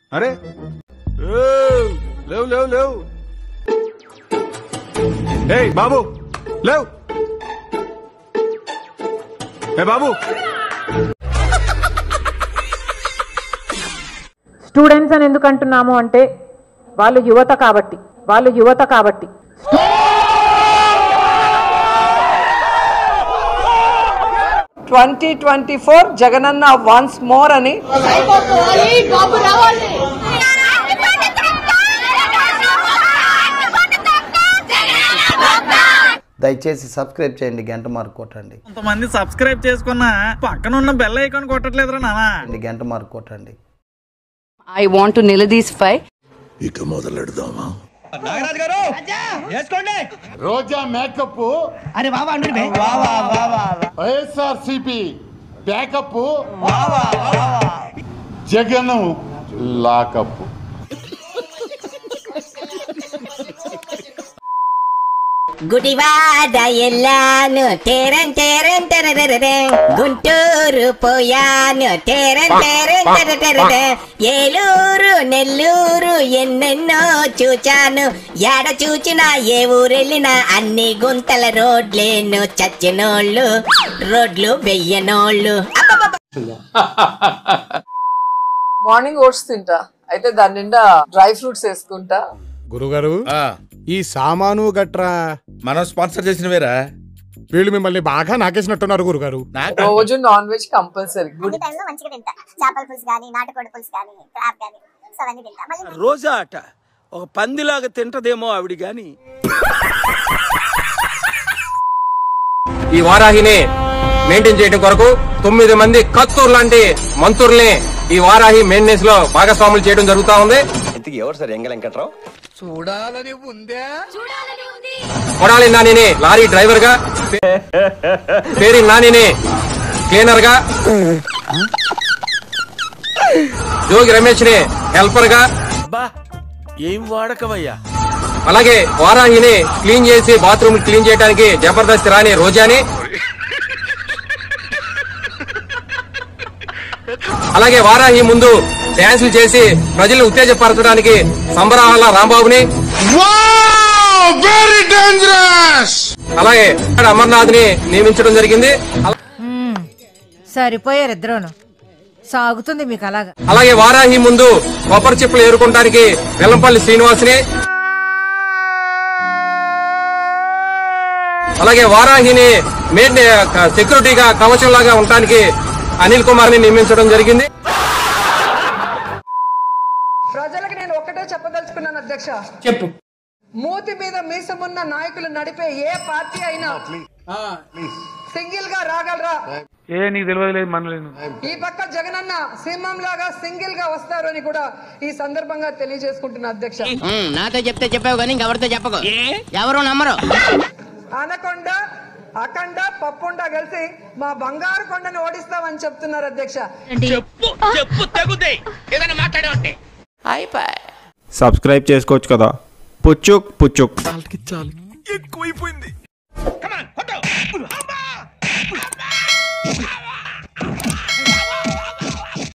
అరే ఏయ్, లేవు లేవు లేవు ఏయ్ బాబు లేవు ఏ బాబు స్టూడెంట్స్ అని ఎందుకు అంటున్నాము అంటే వాళ్ళు యువత కాబట్టి వాళ్ళు యువత కాబట్టి ట్వంటీ ట్వంటీ ఫోర్ జగనన్న వన్స్ మోర్ అని దయచేసి సబ్స్క్రైబ్ చేయండి గంట మార్క్ కొట్టండి కొంతమంది సబ్స్క్రైబ్ చేసుకున్న పక్కన ఉన్న బెల్ ఐకాన్ కొట్టట్లేదురా నానా గంట మార్క్ కొట్టండి ఐ వాంట్ టు నిలదీసిఫై రోజా మేకప్ అరే YSR CP backup Jagan lockup Gudivada ఎల్లాను టేరన్ టేరన్ టెరరెరెరె. గుంటూరు పోయాను టేరన్ టేరన్ టెరరెరెరె. ఏలూరు నెల్లూరు ఎన్నెన్నో చూచాను ఎడ చూచినా ఏ ఊరెళ్ళినా అన్ని గుంతల రోడ్లేను చచ్చినోళ్ళు రోడ్లు వెయ్యనోళ్ళు మార్నింగ్ ఓట్స్ తింటా అయితే దాని నిండా డ్రై ఫ్రూట్స్ వేసుకుంటా గురుగారు ఈ సామాను గట్రా మనం స్పాన్సర్ చేసిన వేరా వీళ్ళు మిమ్మల్ని బాగా నాకేసినట్టున్నారు గురుగారు రోజు నాన్ వెజ్ కంపల్సరీ గుడి టైంలో మంచిగా తింటా చేపల పులుసు కానీ నాటుకోడి పులుసు కానీ క్రాబ్ కానీ సో అవన్నీ తింటా మళ్ళీ రోజా అట ఒక పందిలాగా తింటదేమో ఆవిడ గాని ఈ వారాహిని మెయింటైన్ చేయడం కొరకు తొమ్మిది మంది కత్తూరు లాంటి మంత్రుల్ని ఈ వారాహి మెయింటెనెన్స్ లో భాగస్వాములు చేయడం జరుగుతా ఉంది ఎవరు సార్ ఎంగ వెంకట్రావు కొడాలి నానిని లారీ డ్రైవర్ గా పేరి నానిని క్లీనర్ గా జోగి రమేష్ ని హెల్పర్ గా బా ఏం వాడకవయ్యా అలాగే వారాహిని క్లీన్ చేసి బాత్రూమ్ క్లీన్ చేయడానికి జబర్దస్త్ రాని రోజాని అలాగే వారాహి ముందు డ్యాన్సులు చేసి ప్రజల్ని ఉత్తేజపరచడానికి సంబరాల రాంబాబుని వెరీ డేంజరస్ అలాగే అమర్నాథ్ ని నియమించడం జరిగింది సరిపోయారు ఇద్దరును సాగుతుంది మీకు అలాగా అలాగే వారాహి ముందు కొబ్బరి చెప్పులు ఏరుకోవడానికి వెల్లంపల్లి శ్రీనివాస్ని అలాగే వారాహిని మెయిన్ సెక్యూరిటీగా కవచం లాగా ఉండటానికి అనిల్ కుమార్ ని నియమించడం జరిగింది ప్రజలకు నేను ఒక్కటే చెప్పదలుచుకున్నాను అధ్యక్ష చెప్పు మూతి మీద మీసమున్న నాయకులు నడిపే ఏ పార్టీ అయినా సింగిల్ గా రాగలరా ఏ నీకు తెలియదు మనలేదు ఈ పక్క జగనన్న సింహం లాగా సింగిల్ గా వస్తారు అని కూడా ఈ సందర్భంగా తెలియజేసుకుంటున్నా అధ్యక్ష నాతో చెప్తే చెప్పావు కానీ ఇంకెవరితో చెప్పకు ఎవరు నమ్మరు అనకొండ అఖండ పప్పుండ కలిసి మా బంగారు కొండను ఓడిస్తామని చెప్తున్నారు అధ్యక్ష చెప్పు తగుదే ఏదైనా మాట్లాడే సబ్స్క్రైబ్ చేసుకోవచ్చు కదా పుచ్చుక్ పుచ్చుక్ ఎక్కువైపోయింది